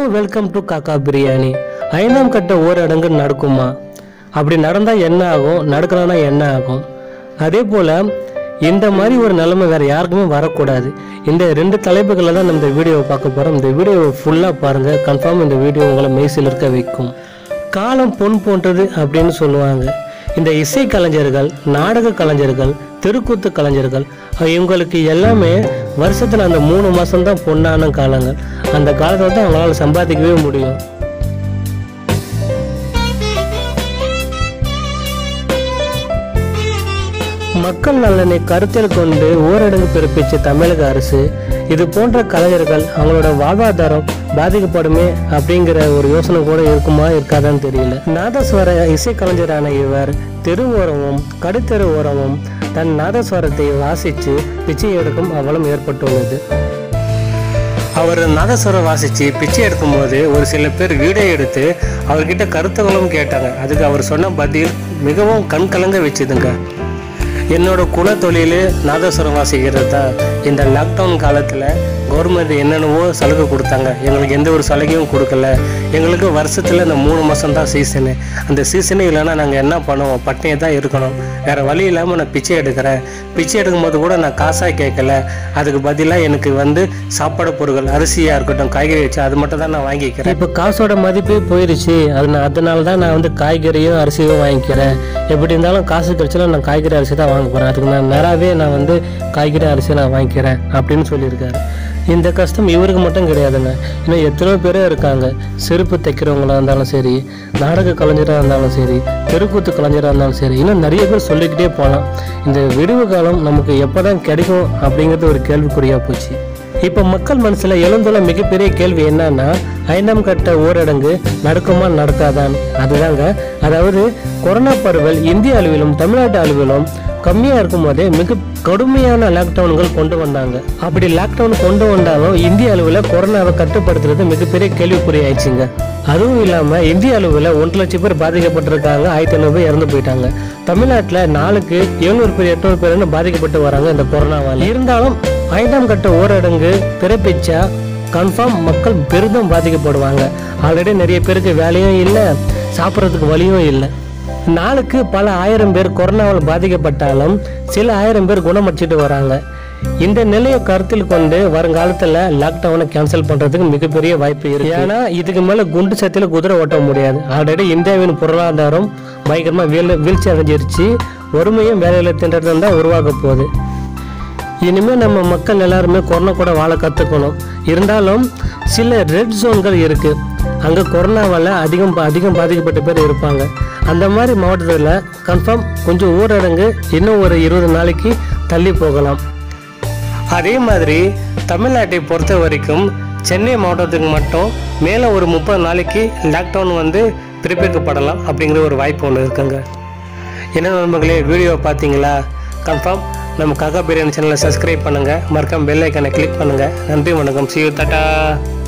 welcome to காக்கா பிரியாணி ஐந்தாம் கட்ட ஓரடங்கு நடக்குமா அப்படி நடந்தால் என்ன ஆகும் நடக்கலன்னா என்ன ஆகும் அதே போல் இந்த மாதிரி ஒரு நிலைமை வேறு யாருக்குமே வரக்கூடாது இந்த ரெண்டு தலைப்புகளில் தான் நம்ம இந்த வீடியோவை பார்க்க போகிறோம் இந்த வீடியோவை ஃபுல்லாக பாருங்கள் கன்ஃபார்ம் இந்த வீடியோ உங்களை மெய்சில் இருக்க வைக்கும் காலம் பொன் போன்றது அப்படின்னு சொல்லுவாங்க இந்த இசை கலைஞர்கள் நாடக கலைஞர்கள் தெருக்கூத்து கலைஞர்கள் இவங்களுக்கு எல்லாமே வருஷத்தில் அந்த மூணு மாதம் தான் பொன்னான காலங்கள் அந்த காலத்தில் தான் அவங்களால சம்பாதிக்கவே முடியும் மக்கள் நலனை கருத்தில் கொண்டு ஊரடங்கு பிறப்பிச்ச தமிழக அரசு இது போன்ற கலைஞர்கள் அவங்களோட வாழ்வாதாரம் பாதிக்கப்படுமே அப்படிங்கிற ஒரு யோசனை கூட இருக்குமா இருக்காதான்னு தெரியல நாதஸ்வர இசை கலைஞரான இவர் தெரு ஓரமும் கடுத்தெரு ஓரமும் தன் நாதஸ்வரத்தை வாசித்து பிச்சை எடுக்கும் அவலம் ஏற்பட்டுள்ளது அவர் நாதஸ்வரம் வாசித்து பிச்சை எடுக்கும்போது ஒரு சில பேர் வீடியோ எடுத்து அவர்கிட்ட கருத்துகளும் கேட்டாங்க அதுக்கு அவர் சொன்ன பதில் மிகவும் கண் கலங்க வச்சுதுங்க என்னோட குல தொழில் நாதஸ்வரம் வாசிக்கிறது தான் இந்த லாக்டவுன் காலத்தில் கவர்மெண்ட் என்னென்னவோ சலுகை கொடுத்தாங்க எங்களுக்கு எந்த ஒரு சலுகையும் கொடுக்கல எங்களுக்கு வருஷத்தில் இந்த மூணு மாதம் தான் சீசனு அந்த சீசனே இல்லைன்னா நாங்கள் என்ன பண்ணுவோம் பட்டினியை தான் இருக்கணும் வேறு வழி இல்லாமல் நான் பிச்சை எடுக்கிறேன் பிச்சை எடுக்கும்போது கூட நான் காசாக கேட்கல அதுக்கு பதிலாக எனக்கு வந்து சாப்பாடு பொருட்கள் அரிசியாக இருக்கட்டும் காய்கறி வச்சு அது மட்டும் தான் நான் வாங்கிக்கிறேன் இப்போ காசோட மதிப்பே போயிடுச்சு அது நான் அதனால தான் நான் வந்து காய்கறியும் அரிசியும் வாங்கிக்கிறேன் எப்படி இருந்தாலும் காசு கிடைச்சாலும் நான் காய்கறி அரிசி தான் வாங்க போகிறேன் அதுக்கு நான் நேராகவே நான் வந்து காய்கறி அரிசி நான் வாங்கிக்கிறேன் அப்படின்னு சொல்லியிருக்காரு இந்த கஷ்டம் இவருக்கு மட்டும் கிடையாதுங்க இன்னும் எத்தனையோ பேரே இருக்காங்க செருப்பு தைக்கிறவங்களா இருந்தாலும் சரி நாடக கலைஞராக இருந்தாலும் சரி தெருக்கூத்து கலைஞராக இருந்தாலும் சரி இன்னும் நிறைய பேர் சொல்லிக்கிட்டே போகலாம் இந்த விடுவு காலம் நமக்கு எப்போ தான் கிடைக்கும் அப்படிங்கிறது ஒரு கேள்விக்குறியாக போச்சு இப்போ மக்கள் மனசில் எழுந்துள்ள மிகப்பெரிய கேள்வி என்னன்னா ஐந்தாம் கட்ட ஊரடங்கு நடக்குமா நடக்காதான் அதுதாங்க அதாவது கொரோனா பரவல் இந்திய அளவிலும் தமிழ்நாட்டு அளவிலும் கம்மியாக இருக்கும் போதே மிக கடுமையான லாக்டவுன்கள் கொண்டு வந்தாங்க அப்படி லாக்டவுன் கொண்டு வந்தாலும் இந்திய அளவில் கொரோனாவை கட்டுப்படுத்துறது மிகப்பெரிய கேள்விக்குறி ஆயிடுச்சுங்க அதுவும் இல்லாமல் இந்திய அளவில் ஒன்றரை லட்சம் பேர் பாதிக்கப்பட்டிருக்காங்க ஆயிரத்தி ஐநூறு பேர் இறந்து போயிட்டாங்க தமிழ்நாட்டில் நாளுக்கு எழுநூறு பேர் எட்நூறு பேர்னு பாதிக்கப்பட்டு வராங்க இந்த கொரோனாவால் இருந்தாலும் ஐந்தாம் கட்ட ஊரடங்கு பிறப்பிச்சா கன்ஃபார்ம் மக்கள் பெரிதும் பாதிக்கப்படுவாங்க ஆல்ரெடி நிறைய பேருக்கு வேலையும் இல்லை சாப்பிட்றதுக்கு வழியும் இல்லை நாளுக்கு பல ஆயிரம் பேர் கொரோனாவால் பாதிக்கப்பட்டாலும் சில ஆயிரம் பேர் குணமடைச்சிட்டு வராங்க இந்த நிலையை கருத்தில் கொண்டு வருங்காலத்தில் லாக்டவுனை கேன்சல் பண்ணுறதுக்கு மிகப்பெரிய வாய்ப்பு இருக்கு ஏன்னா இதுக்கு மேலே குண்டு சத்தியில் குதிரை ஓட்ட முடியாது ஆல்ரெடி இந்தியாவின் பொருளாதாரம் பயங்கரமாக வீழ் வீழ்ச்சி அடைஞ்சிருச்சு வறுமையும் வேலையில திண்டாட்டம் தான் உருவாக போகுது இனிமேல் நம்ம மக்கள் எல்லாருமே கொரோனா கூட வாழ கற்றுக்கணும் இருந்தாலும் சில ரெட் ஜோன்கள் இருக்குது அங்கே கொரோனாவால் அதிகம் அதிகம் பாதிக்கப்பட்ட பேர் இருப்பாங்க அந்த மாதிரி மாவட்டத்தில் கன்ஃபார்ம் கொஞ்சம் ஊரடங்கு இன்னும் ஒரு இருபது நாளைக்கு தள்ளி போகலாம் அதே மாதிரி தமிழ்நாட்டை பொறுத்த வரைக்கும் சென்னை மாவட்டத்துக்கு மட்டும் மேலே ஒரு முப்பது நாளைக்கு லாக்டவுன் வந்து பிறப்பிக்கப்படலாம் அப்படிங்கிற ஒரு வாய்ப்பு ஒன்று இருக்குங்க என்ன நண்பர்களே வீடியோ பார்த்தீங்களா கன்ஃபார்ம் நம்ம காக்கா பிரியாணி சேனலை சப்ஸ்கிரைப் பண்ணுங்கள் மறக்காம பெல் ஐக்கனை கிளிக் பண்ணுங்கள் நன்றி வணக்கம் சி டாட்டா